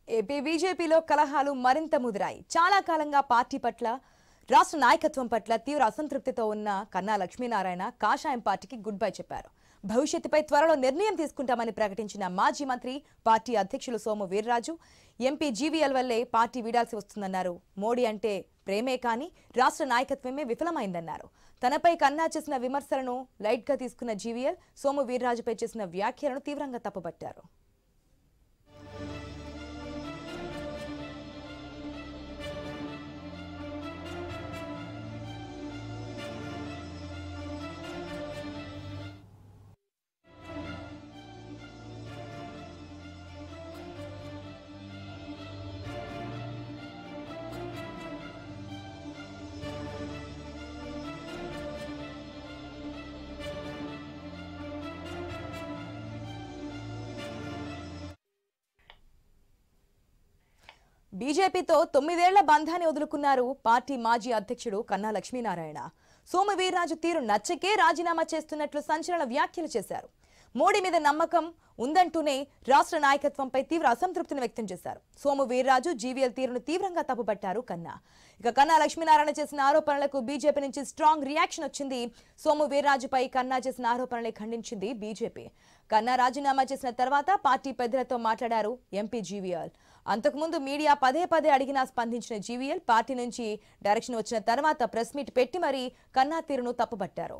AP బీజేపీలో కలహాలు మరింత ముదిరాయి చాలా కాలంగా పార్టీ పట్ల రాష్ట్ర నాయకత్వం పట్ల తీవ్ర అసంతృప్తితో ఉన్న కన్నా లక్ష్మీనారాయణ కాషాయం పార్టీకి గుడ్ బై చెప్పారు భవిష్యత్తుపై త్వరలో నిర్ణయం తీసుకుంటామని ప్రకటించిన మాజీ మంత్రి పార్టీ అధ్యక్షులు సోము వీర్రాజు ఎంపీ జీవీఎల్ వల్లే పార్టీ వీడాల్సి వస్తుందన్నారు మోడీ అంటే ప్రేమే కానీ రాష్ట్ర నాయకత్వమే విఫలమైందన్నారు తనపై కన్నా చేసిన విమర్శలను లైట్గా తీసుకున్న జీవీఎల్ సోము వీర్రాజుపై చేసిన వ్యాఖ్యలను తీవ్రంగా తప్పుపట్టారు బీజేపీతో తొమ్మిదేళ్ల బంధాన్ని వదులుకున్నారు పార్టీ మాజీ అధ్యక్షుడు కన్నా లక్ష్మీనారాయణ సోము వీర్రాజు తీరు నచ్చకే రాజీనామా చేస్తున్నట్లు సంచలన వ్యాఖ్యలు చేశారు మోడీ మీద నమ్మకం ఉందంటూనే రాష్ట్ర నాయకత్వంపై తీవ్ర అసంతృప్తిని వ్యక్తం చేశారు సోము వీర్రాజు జీవీఎల్ తీరును తీవ్రంగా తప్పుపట్టారు కన్నా ఇక కన్నా లక్ష్మీనారాయణ చేసిన ఆరోపణలకు బీజేపీ నుంచి స్ట్రాంగ్ రియాక్షన్ వచ్చింది సోము వీర్రాజుపై కన్నా చేసిన ఆరోపణలే ఖండించింది బీజేపీ కన్నా రాజీనామా చేసిన తర్వాత పార్టీ పెద్దలతో మాట్లాడారు ఎంపీ జీవీఎల్ అంతకుముందు మీడియా పదే పదే అడిగినా స్పందించిన జీవీఎల్ పార్టీ నుంచి డైరెక్షన్ వచ్చిన తర్వాత ప్రెస్ మీట్ పెట్టి మరీ కన్నా తీరును తప్పుపట్టారు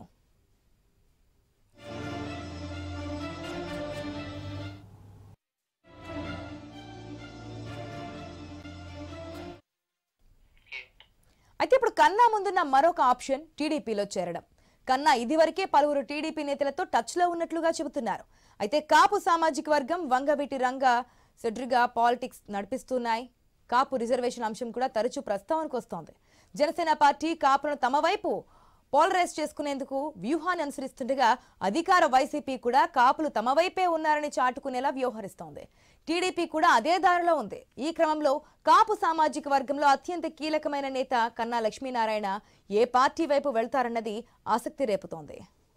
అయితే ఇప్పుడు కన్నా ముందున్న మరొక ఆప్షన్ టీడీపీలో చేరడం కన్నా ఇదివరకే పలువురు టీడీపీ నేతలతో టచ్లో ఉన్నట్లుగా చెబుతున్నారు అయితే కాపు సామాజిక వర్గం వంగవీటి రంగ సెడ్రిగా పాలిటిక్స్ నడిపిస్తున్నాయి కాపు రిజర్వేషన్ అంశం కూడా తరచూ ప్రస్తావనకు వస్తోంది జనసేన పార్టీ కాపులను తమ వైపు పోలరైజ్ చేసుకునేందుకు వ్యూహాన్ని అనుసరిస్తుండగా అధికార వైసీపీ కూడా కాపులు తమ వైపే ఉన్నారని చాటుకునేలా వ్యవహరిస్తోంది టీడీపీ కూడా అదే దారిలో ఉంది ఈ క్రమంలో కాపు సామాజిక వర్గంలో అత్యంత కీలకమైన నేత కన్నా లక్ష్మీనారాయణ ఏ పార్టీ వైపు వెళ్తారన్నది ఆసక్తి రేపుతోంది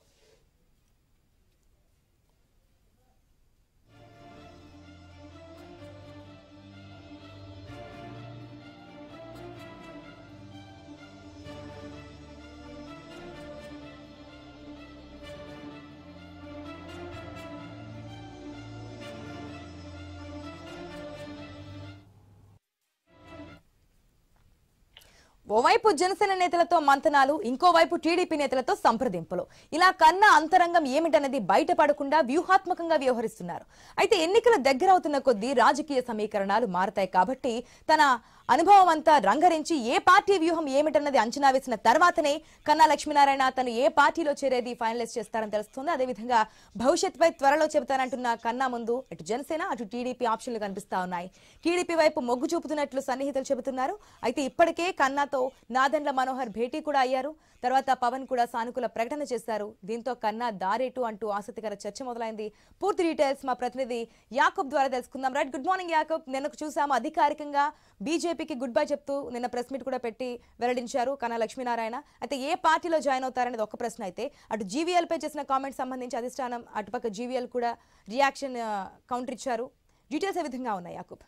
ఓవైపు జనసేన నేతలతో మంతనాలు ఇంకోవైపు టీడీపీ నేతలతో సంప్రదింపులు ఇలా కన్నా అంతరంగం ఏమిటన్నది బయటపడకుండా వ్యూహాత్మకంగా వ్యవహరిస్తున్నారు అయితే ఎన్నికల దగ్గర అవుతున్న కొద్దీ రాజకీయ సమీకరణాలు మారతాయి కాబట్టి తన అనుభవం అంతా రంగరించి ఏ పార్టీ వ్యూహం ఏమిటన్నది అంచనా వేసిన తర్వాతనే కన్నా లక్ష్మీనారాయణ తను ఏ పార్టీలో చేరేది ఫైనలైజ్ చేస్తారని తెలుస్తుంది అదేవిధంగా భవిష్యత్తుపై త్వరలో చెబుతానంటున్న కన్నా ముందు ఇటు జనసేన అటు టీడీపీ ఆప్షన్లు కనిపిస్తా ఉన్నాయి టీడీపీ వైపు మొగ్గు చూపుతున్నట్లు సన్నిహితులు చెబుతున్నారు అయితే ఇప్పటికే కన్నాతో నాదెండ్ల మనోహర్ భేటీ కూడా అయ్యారు తర్వాత పవన్ కూడా సానుకూల ప్రకటన చేశారు దీంతో కన్నా దారేటు అంటూ ఆసక్తికర చర్చ మొదలైంది పూర్తి డీటెయిల్స్ మా ప్రతినిధి యాకబ్ ద్వారా తెలుసుకుందాం రైట్ గుడ్ మార్నింగ్ యాకబ్ నిన్న చూసాము అధికారికంగా బీజేపీకి గుడ్ బై చెప్తూ నిన్న ప్రెస్ మీట్ కూడా పెట్టి వెల్లడించారు కన్నా లక్ష్మీనారాయణ అయితే ఏ పార్టీలో జాయిన్ అవుతారనేది ఒక ప్రశ్న అయితే అటు జీవీఎల్ పై చేసిన కామెంట్ సంబంధించి అధిష్టానం అటుపక్క జీవీఎల్ కూడా రియాక్షన్ కౌంటర్ ఇచ్చారు డీటెయిల్స్ ఏ విధంగా ఉన్నాయి యాకబ్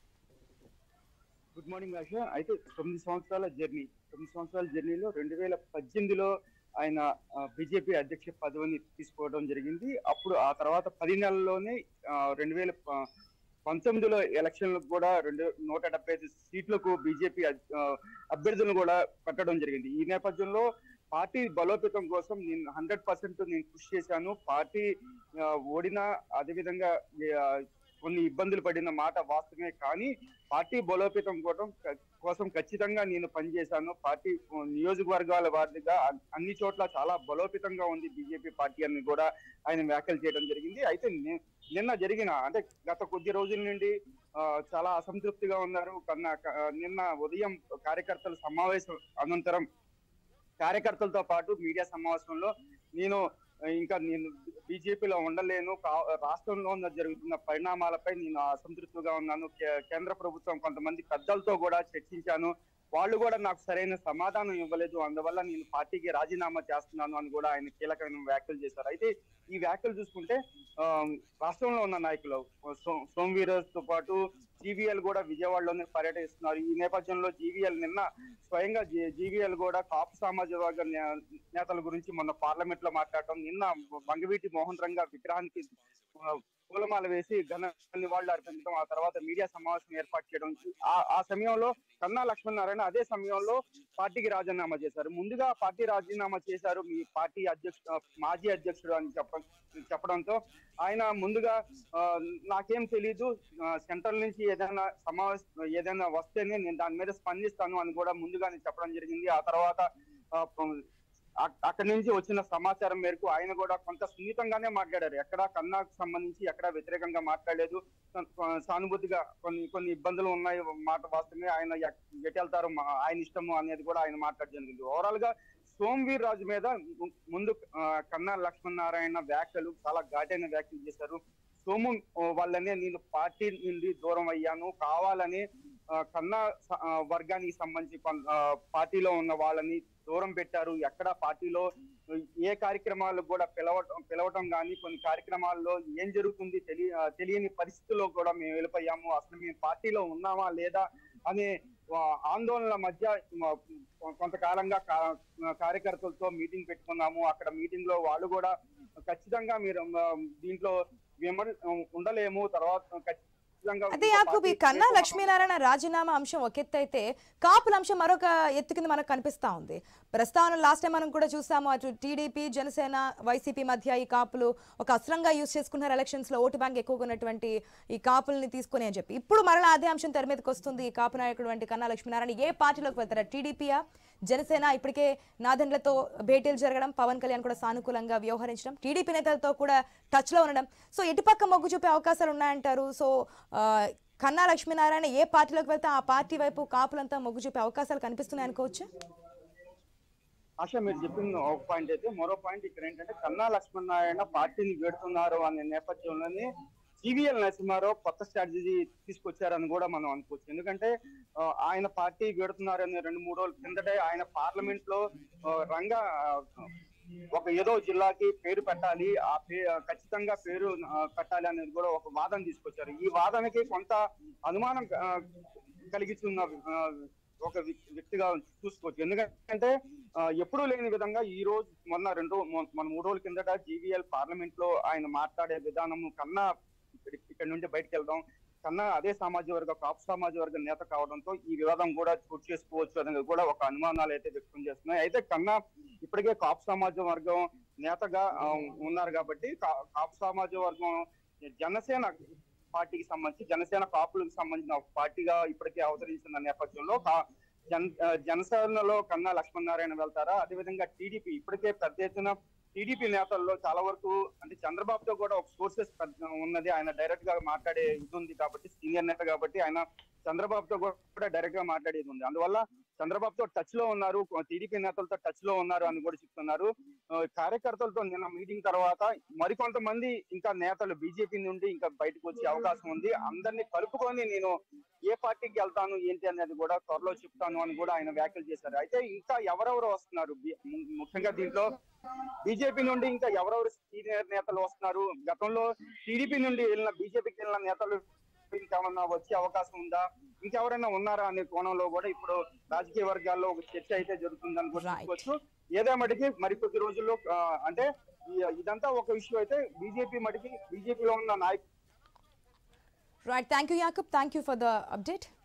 గుడ్ మార్నింగ్ ఆశ అయితే తొమ్మిది సంవత్సరాల జర్నీ తొమ్మిది సంవత్సరాల జర్నీలో రెండు వేల పద్దెనిమిదిలో ఆయన బీజేపీ అధ్యక్ష పదవిని తీసుకోవడం జరిగింది అప్పుడు ఆ తర్వాత పది నెలల్లోనే రెండు వేల పంతొమ్మిదిలో ఎలక్షన్లకు కూడా రెండు నూట డెబ్బై ఐదు సీట్లకు బీజేపీ అభ్యర్థులను కూడా పెట్టడం జరిగింది ఈ నేపథ్యంలో పార్టీ బలోపేతం కోసం నేను హండ్రెడ్ పర్సెంట్ నేను కృషి చేశాను పార్టీ ఆ, ఓడినా అదేవిధంగా ఆ, కొన్ని ఇబ్బందులు పడిన మాట వాస్తవమే కానీ పార్టీ బలోపేతం కోసం కోసం ఖచ్చితంగా నేను పనిచేశాను పార్టీ నియోజకవర్గాల వారిగా అన్ని చోట్ల చాలా బలోపేతంగా ఉంది బీజేపీ పార్టీ అని కూడా ఆయన వ్యాఖ్యలు చేయడం జరిగింది అయితే ని- నిన్న జరిగిన అంటే గత కొద్ది రోజుల నుండి ఆ, చాలా అసంతృప్తిగా ఉన్నారు కన్నా క- నిన్న ఉదయం కార్యకర్తల సమావేశం అనంతరం కార్యకర్తలతో పాటు మీడియా సమావేశంలో నేను ఇంకా నేను బీజేపీలో ఉండలేను కా- రాష్ట్రంలో ఉన్న జరుగుతున్న పరిణామాలపై నేను అసంతృప్తిగా ఉన్నాను కే- కేంద్ర ప్రభుత్వం కొంతమంది పెద్దలతో కూడా చర్చించాను వాళ్ళు కూడా నాకు సరైన సమాధానం ఇవ్వలేదు అందువల్ల నేను పార్టీకి రాజీనామా చేస్తున్నాను అని కూడా ఆయన కీలకమైన వ్యాఖ్యలు చేశారు అయితే ఈ వ్యాఖ్యలు చూసుకుంటే ఆ, రాష్ట్రంలో ఉన్న నాయకులు సో- సోమవీరతో పాటు జీవీఎల్ కూడా విజయవాడలోనే పర్యటిస్తున్నారు ఈ నేపథ్యంలో జీవీఎల్ నిన్న స్వయంగా జీవీఎల్ కూడా కాపు సామాజిక వర్గ నే- నేతల గురించి మొన్న పార్లమెంట్ లో మాట్లాడటం నిన్న వంగవీటి మోహన్ రంగ విగ్రహానికి ఆ, పూలమాల వేసి ఘన నివాళులు అర్పించడం ఆ తర్వాత మీడియా సమావేశం ఏర్పాటు చేయడం ఆ ఆ సమయంలో కన్నా లక్ష్మీనారాయణ అదే సమయంలో పార్టీకి రాజీనామా చేశారు ముందుగా పార్టీ రాజీనామా చేశారు మీ పార్టీ అధ్యక్షుడు మాజీ అధ్యక్షుడు అని చెప్ప చెప్పడంతో ఆయన ముందుగా ఆ, నాకేం తెలీదు ఆ, సెంట్రల్ నుంచి ఏదైనా సమావేశం ఏదైనా వస్తేనే నేను దాని మీద స్పందిస్తాను అని కూడా ముందుగానే చెప్పడం జరిగింది ఆ తర్వాత ఆ, అక్- అక్కడి నుంచి వచ్చిన సమాచారం మేరకు ఆయన కూడా కొంత సున్నితంగానే మాట్లాడారు ఎక్కడ కన్నాకు సంబంధించి ఎక్కడ వ్యతిరేకంగా మాట్లాడలేదు సా- సానుభూతిగా కొన్ని కొన్ని ఇబ్బందులు ఉన్నాయి మాట వాస్తవమే ఆయన ఎక్- ఎటు వెళ్తారు మా- ఆయన ఇష్టము అనేది కూడా ఆయన మాట్లాడడం జరిగింది ఓవరాల్ గా సోమవీర్ రాజు మీద ము- ముందు ఆ, కన్నా లక్ష్మీనారాయణ వ్యాఖ్యలు చాలా ఘాటైన వ్యాఖ్యలు చేశారు సోము ఆ, వాళ్ళనే నేను పార్టీ నుండి దూరం అయ్యాను కావాలని ఆ, కన్నా స- ఆ, వర్గానికి సంబంధించి కొన్- ఆ, పార్టీలో ఉన్న వాళ్ళని దూరం పెట్టారు ఎక్కడ పార్టీలో ఏ కార్యక్రమాలు కూడా పిలవటం పిలవటం కానీ కొన్ని కార్యక్రమాల్లో ఏం జరుగుతుంది తెలియ ఆ, తెలియని పరిస్థితుల్లో కూడా మేము వెళ్ళిపోయాము అసలు మేము పార్టీలో ఉన్నామా లేదా అనే ఆ, ఆందోళనల మధ్య ఆ, కొంతకాలంగా కా- కార్యకర్తలతో మీటింగ్ పెట్టుకున్నాము అక్కడ మీటింగ్ లో వాళ్ళు కూడా ఖచ్చితంగా మీరు ఆ, దీంట్లో విమర్ ఉండలేము తర్వాత ఖచ్చితంగా అదే యాకూబ్ ఈ కన్నా లక్ష్మీనారాయణ రాజీనామా అంశం ఒక ఎత్తు అయితే కాపుల అంశం మరొక ఎత్తు కింద మనకు కనిపిస్తా ఉంది ప్రస్తావన లాస్ట్ టైం మనం కూడా చూసాము అటు టీడీపీ జనసేన వైసీపీ మధ్య ఈ కాపులు ఒక అస్త్రంగా యూజ్ చేసుకున్నారు ఎలక్షన్స్ లో ఓటు బ్యాంక్ ఎక్కువగా ఉన్నటువంటి ఈ కాపుల్ని తీసుకుని అని చెప్పి ఇప్పుడు మరలా అదే అంశం తెర మీదకి వస్తుంది ఈ కాపు నాయకుడు వంటి కన్నా లక్ష్మీనారాయణ ఏ పార్టీలోకి వెళ్తారా టీడీపీయా జనసేన ఇప్పటికే నాదెండ్లతో భేటీలు జరగడం పవన్ కళ్యాణ్ కూడా సానుకూలంగా వ్యవహరించడం టీడీపీ నేతలతో కూడా టచ్ లో ఉండడం సో ఎటుపక్క మొగ్గు చూపే అవకాశాలు ఉన్నాయంటారు సో ఆ, కన్నా లక్ష్మీనారాయణ ఏ పార్టీలోకి వెళ్తే ఆ పార్టీ వైపు కాపులంతా మొగ్గు చూపే అవకాశాలు కనిపిస్తున్నాయి అనుకోవచ్చు ఆశ మీరు చెప్పిన ఒక పాయింట్ అయితే మరో పాయింట్ ఇక్కడ ఏంటంటే కన్నా లక్ష్మణనారాయణ పార్టీని వేడుతున్నారు అనే నేపథ్యంలోనే సివిఎల్ నరసింహారావు కొత్త స్ట్రాటజీ తీసుకొచ్చారని కూడా మనం అనుకోవచ్చు ఎందుకంటే ఆ, ఆయన పార్టీ వేడుతున్నారని రెండు మూడు రోజుల కిందటే ఆయన పార్లమెంట్ లో ఆ, రంగా ఆ, ఒక ఏదో జిల్లాకి పేరు పెట్టాలి ఆ పే ఖచ్చితంగా పేరు ఆ, పెట్టాలి అనేది కూడా ఒక వాదన తీసుకొచ్చారు ఈ వాదనకి కొంత అనుమానం ఆ, కలిగిస్తున్న ఆ, ఒక వ్యక్- వ్యక్తిగా చూసుకోవచ్చు ఎందుకంటే ఆ, ఎప్పుడూ లేని విధంగా ఈ రోజు మొన్న రెండు మొ- మన మూడు రోజుల కిందట జీవీఎల్ పార్లమెంట్ లో ఆయన మాట్లాడే విధానము కన్నా ఇక్కడ ఇక్కడ నుండి బయటకు వెళ్దాం కన్నా అదే సామాజిక వర్గ కాపు సామాజిక వర్గ నేత కావడంతో ఈ వివాదం కూడా చోటు చేసుకోవచ్చు అనేది కూడా ఒక అనుమానాలు అయితే వ్యక్తం చేస్తున్నాయి అయితే కన్నా ఇప్పటికే కాపు సమాజ వర్గం నేతగా ఆ, ఉన్నారు కాబట్టి కా- కాపు సమాజ వర్గం జనసేన పార్టీకి సంబంధించి జనసేన కాపులకు సంబంధించిన ఒక పార్టీగా ఇప్పటికే అవతరించిన నేపథ్యంలో కా- జన ఆ, జనసేనలో కన్నా లక్ష్మణనారాయణ వెళ్తారా అదేవిధంగా టీడీపీ ఇప్పటికే పెద్ద ఎత్తున టీడీపీ నేతల్లో చాలా వరకు అంటే చంద్రబాబుతో కూడా ఒక సోర్సెస్ ఉన్నది ఆయన డైరెక్ట్ గా మాట్లాడే ఇది ఉంది కాబట్టి సీనియర్ నేత కాబట్టి ఆయన చంద్రబాబుతో కూడా డైరెక్ట్ గా మాట్లాడేది ఉంది అందువల్ల చంద్రబాబుతో టచ్ లో ఉన్నారు టీడీపీ నేతలతో టచ్ లో ఉన్నారు అని కూడా చెప్తున్నారు ఆ, కార్యకర్తలతో నిన్న మీటింగ్ తర్వాత మరికొంతమంది ఇంకా నేతలు బీజేపీ నుండి ఇంకా బయటకు వచ్చే అవకాశం ఉంది అందరినీ కలుపుకొని నేను ఏ పార్టీకి వెళ్తాను ఏంటి అనేది కూడా త్వరలో చెప్తాను అని కూడా ఆయన వ్యాఖ్యలు చేశారు అయితే ఇంకా ఎవరెవరు వస్తున్నారు బి- ము- ముఖ్యంగా దీంట్లో బీజేపీ నుండి ఇంకా ఎవరెవరు సీనియర్ నేతలు వస్తున్నారు గతంలో టీడీపీ నుండి వెళ్ళిన బీజేపీకి వెళ్ళిన నేతలు ఇంకేమన్నా వచ్చే అవకాశం ఉందా ఇంకెవరైనా ఉన్నారా అనే కోణంలో కూడా ఇప్పుడు రాజకీయ వర్గాల్లో ఒక చర్చ అయితే జరుగుతుందని కూడా Right. చెప్పుకోవచ్చు ఏదేమటికి మరి కొద్ది రోజుల్లో ఆ, అంటే ఈ- ఇదంతా ఒక విషయం అయితే బీజేపీ మటుకి బీజేపీలో ఉన్న నాయకులు right thank you Yakub thank you for the update